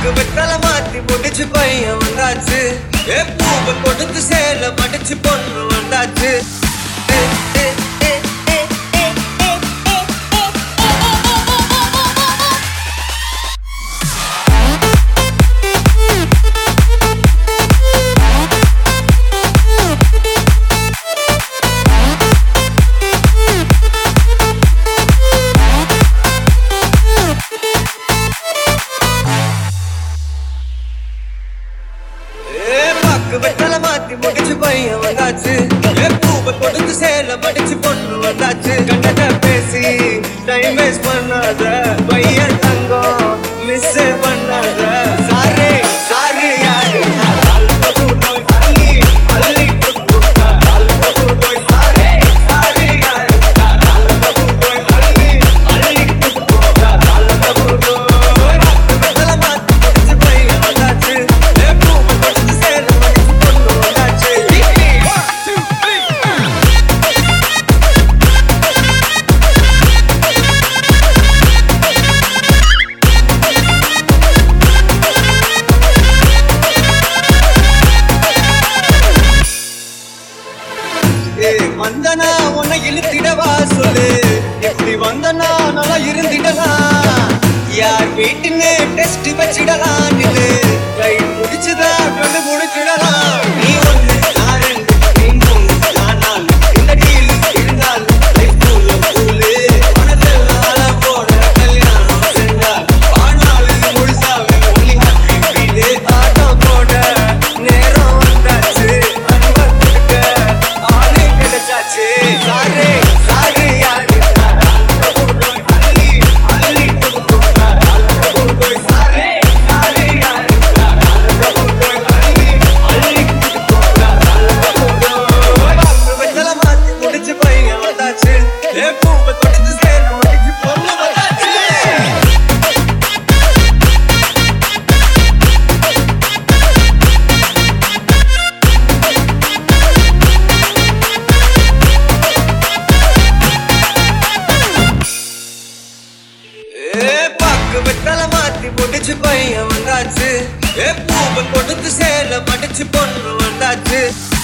பாக்கு வெத்தல மாத்தி முடிச்சு பையன் வந்தாச்சு ஏ பூவை கொடுத்து சேல மடிச்சு பொண்ணு வந்தாச்சு ஏ, ஏ, ஏ, ஏ, ஏ, ஏ, ஏ, ஏ, ஏ பாக்கு வெத்தல மாத்தி முடிச்சு பையன் வந்தாச்சு ஏ பூவை கொடுத்து சேல மடிச்சு பொண்ணு வந்தாச்சு கண்டத பேசி டைம் வேஸ்ட் பண்ணாத பையன் தங்கம் மிஸ் பண்ணாத சாரே சாரு யாரு அள்ளி அள்ளி சாரே சாரு யாரு அள்ளி அள்ளி வெத்தல மாத்தி முடிச்சு பையன் வந்தாச்சு ஏ பூவை கொடுத்து சேல மடிச்சு பொண்ணு வந்தாச்சு One, two, three. ஏய், வந்தனா உன்னை இழுத்திடவா சொல்லு எப்படி வந்தனா நல்லா இருந்திடலாம் யார் வீட்டுன்னு டெஸ்ட் வச்சிடலாம் நில்லு கை முடிச்சுதா கண்டு முடிச்சிடலாம் நீ ஒண்ணு நான் ரெண்டு நீ மூணு நான் நாலு இந்த டீல் இருந்தால் லைஃப் கூல கூலு மனதெல்லாம் போட கல்யாணம் செஞ்சால் வாழ்நாள் முழுசாவே ஒன்லி ஹாப்பி வீடு ஆட்டம் போட நேரம் வந்தாச்சு அன்பை கொடுக்க ஆளே கிடைச்சாச்சு சாரே சாரு யாரு அள்ளி அள்ளி சாரே சாரு யாரு அள்ளி அள்ளி வெத்தல மாத்தி முடிச்சு பையன் வந்தாச்சு ஏ பூவை தொடுத்து சேர முடிச்சு பொண்ணு வந்தாச்சு ஏ பாக்கு வெத்தல மாத்தி முடிச்சு பையன் வந்தாச்சு ஏ பூவை கொடுத்து சேல மடிச்சு பொண்ணு வந்தாச்சு